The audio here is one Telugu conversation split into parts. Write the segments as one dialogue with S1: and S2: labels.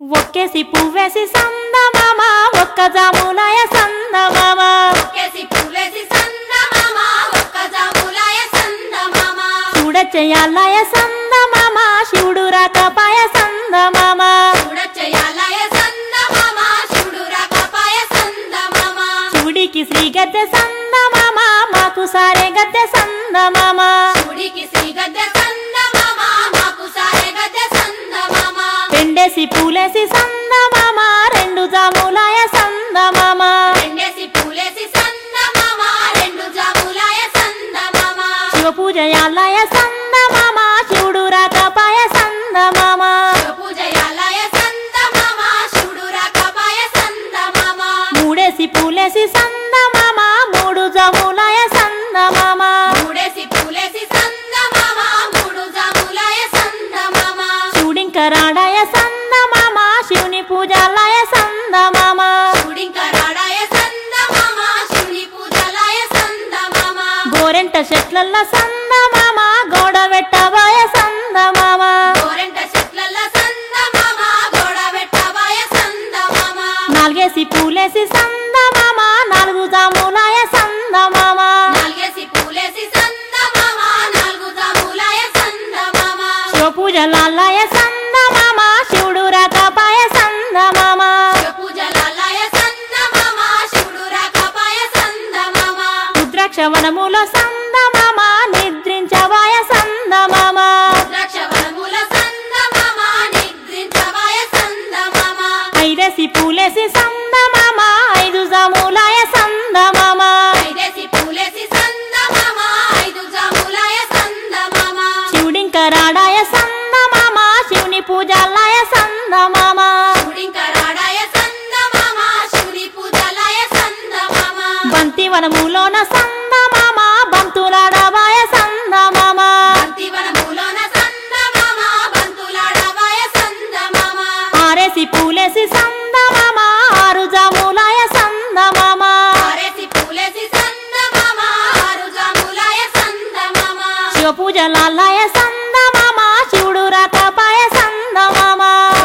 S1: ఒక్కేసి పువ్వేసి సందమామ ఒక్క జాములాయ సందమామ
S2: ఒక్కేసి పువ్వేసి సందమామ, ఒక్క జాములాయ సందమామ.
S1: చూడచెయ్యాలయ సందమామ శివుడు రాకపాయ సందమామ
S2: చూడొచ్చయాలయ సందమామ, శివుడు రాకపాయ సందమామ.
S1: శివుడికి శ్రీ గద్దె సందమామ మాకు సారే గద్దె సందమామ
S2: శివుడికి శ్రీ గద్దె సందమామ, మాకు సారె గద్దె సందమామ.
S1: పెండేసి పూలేసి సందమామ రెండు జాములాయ సందమామ
S2: రెండేసి పూలేసి సందమామ, రెండు జాములాయ సందమామ.
S1: శివ పూజయాలయ సందమామ శివుడు రాకపాయ సందమామ
S2: పూజయాలయ సందమామ, శివుడు రాకపాయ సందమామ.
S1: మూడేసి పూలేసి సందమామ మూడు జాములాయ సందమామ
S2: మూడేసి పూలేసి సందమామ, మూడు జాములాయ సందమామ.
S1: శివుడింక రాడాయ సందమామ శివుని పూజాలయ సందమామ
S2: శివుడింకరాడాయ సందమామ, శివుని పూజలాయ సందమామ.
S1: గోరెంట చెట్లల్ల సందమామ గోడ వెట్టబాయ సందమామ
S2: గోరెంట చెట్లల్ల సందమామ, గోడ వెట్టబాయ సందమామ.
S1: నాలుగేసి పూలేసి సందమామ నాలుగు జాములాయ సందమామ
S2: నాలుగేసి పూలేసి సందమామ, నాలుగు జాములాయ సందమామ.
S1: శివ పూజలాలయ సందమామ శివుడు రాకపాయ సందమామ
S2: పూజలాలయ సందమామ, శివుడు రాకపాయ సందమామ.
S1: రుద్రాక్ష వనములో సందమామ నిద్రించవాయ సందమామ
S2: ద్రాక్షవనముల సందమామ, నిద్రించవాయ సందమామ.
S1: ఐదేసి పూలేసి సందమామ ఐదు జాములాయ సందమామ
S2: ఐదేసి పూలేసి సందమామ, ఐదు జాములాయ సందమామ.
S1: శివుడింక రాడాయ సందమామ శివుని పూజాలయ సందమామ
S2: శివుడింకరాడాయ సందమామ, శివుని పూజలాయ సందమామ.
S1: బంతి వనములోన సందమామ బంతులాడవాయ సందమామ
S2: బంతివనములోన సందమామ, బంతులాడవాయ సందమామ.
S1: ఆరేసి పూలేసి సందమామ ఆరు జాములాయ సందమామ
S2: ఆరేసి పూలేసి సందమామ, ఆరు జాములాయ సందమామ.
S1: శివ పూజలాలయ సందమామ శివుడు రాకపాయ సందమామ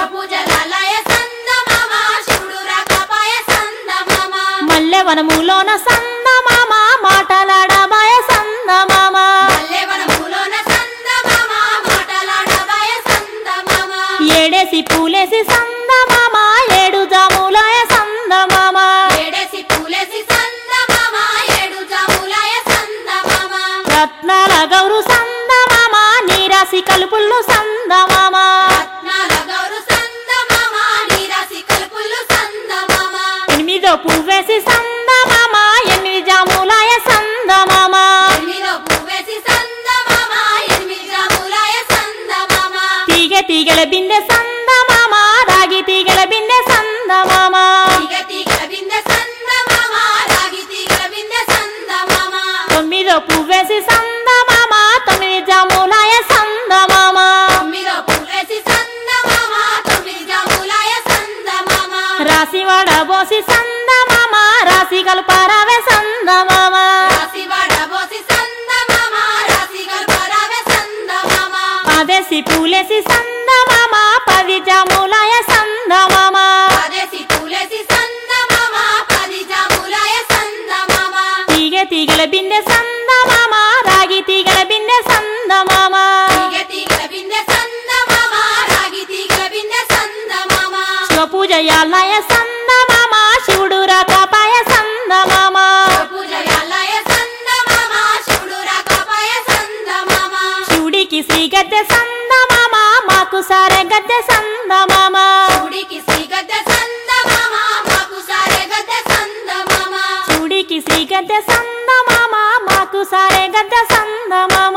S2: పూజలాలయ సందమామ, శివుడు రాకపాయ సందమామ.
S1: మల్లె వనములోన సందమామ మాటలాడబాయ సందమామ
S2: పల్లెవనములోన సందమామ, మాటలాడవాయ సందమామ.
S1: ఏడేసి పూలేసి సందమామ ఏడు జాములాయ సందమామ
S2: ఏడేసి పూలేసి సందమామ, ఏడు జాములాయ సందమామ.
S1: రత్నాల గౌరు సందమామ నీరాసి కలుపుళ్ళు సందమామ
S2: రత్నాల గౌరు సందమామ, నీరాసి కలుపులు సందమామ.
S1: ఎనిమిదో పువ్వేసి సందమామ ఎనిమిది జాములాయ సందమామ
S2: ఎనిమిదో పువ్వేసి సందమామ, ఎనిమిది జాములాయ సందమామ.
S1: తీగ తీగల బిందె సందమామ రాగి తీగల బిందె సందమామ
S2: తీగ తీగల బిందె సందమామ, రాగి తీగల బిందె సందమామ.
S1: తొమ్మిదో పువ్వేసి సందమామ తొమ్మిది జాములాయ సందమామ
S2: తొమ్మిదో పువ్వేసి సందమామ, తొమ్మిది జాములాయ సందమామ.
S1: రాసి వడబోసి సందమామ రాసి కల్పారావే సందమామ
S2: రాసి వడబోసి సందమామ, రాసి గల్పరావే సందమామ.
S1: పదేసి పూలేసి సందమామ పది జాములాయ సందమామ
S2: పదేసి పూలేసి సందమామ, పది జాములాయ సందమామ.
S1: తీగ తీగల బిందె సందమామ రాగి తీగల బిందె సందమామ
S2: తీగ తీగల బిందె సందమామ, రాగి తీగల బిందె సందమామ.
S1: శివ పూజయాలయ సందమామ శివుడు రాకపాయ సందమామ
S2: పూజయాలయ సందమామ, శివుడు రాకపాయ సందమామ.
S1: శివుడికి శ్రీ గద్దె సందమామ మాకు సారె గద్దె సందమామ
S2: శివుడికి శ్రీ గద్దె సందమామ, మాకు సారె గద్దె సందమామ.
S1: శివుడికి శ్రీ గద్దె సందమామ మాకు సారె గద్దె సందమామ